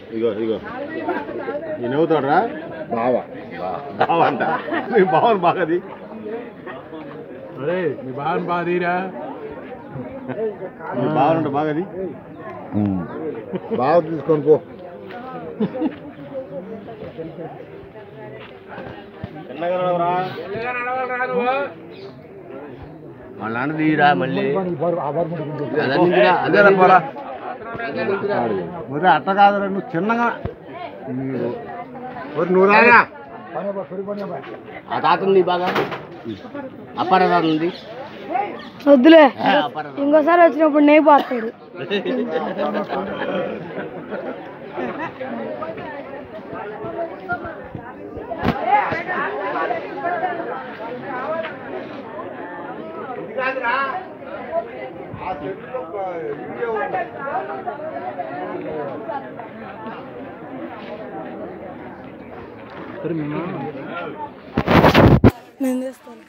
ఇగో ఇగో నేను అవుతాడరా బావా బావ అంట మీ బావని బాగది అరే మీ బాగా బాగా తీరా మీ బావనంట బాగది బాగా తీసుకొని పో చిన్నగా నడవరా వాళ్ళ నాన్న తీరా మళ్ళీ అదేరా పోరా మరి అట్ట కాదురా నువ్వు చిన్నగా మీరు మరి నువ్వు రారా ఆ తాత ఉంది బాగా అప్పార తాత ఉంది వద్దులే ఏ, అప్పార తాత. ఇంకోసారి వచ్చినప్పుడు నెయ్యి పోతాడు నేను చేస్తాను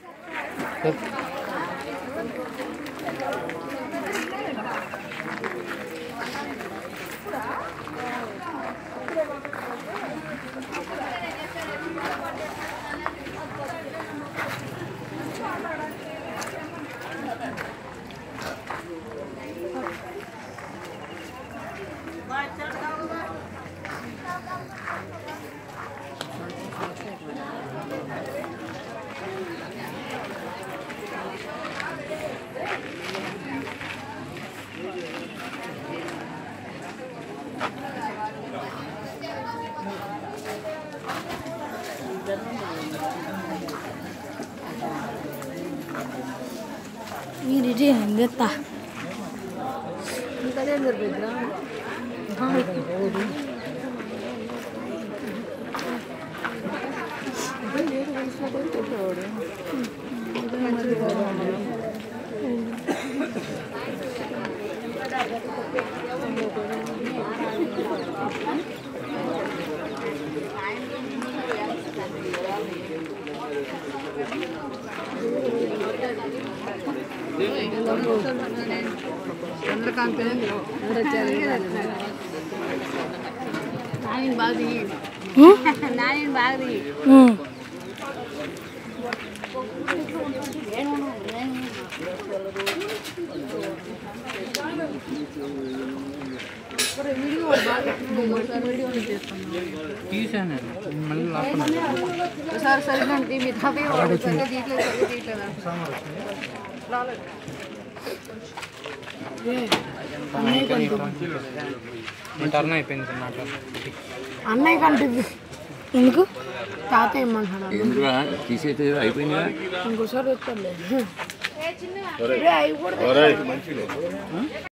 మీరు ఇది ఎంగెత్తా ఉమ్. తీసాను మళ్ళీ లాక్కున్నా టర్న్ అయిపోయింది మాట అన్నయ్య కంటే ఎందుకు తాత ఏమంటున్నాడు ఎందుకురా తీసేస్తే అయిపోయిందిగా ఇంకోసారి వస్తాడులే ఒరేయ్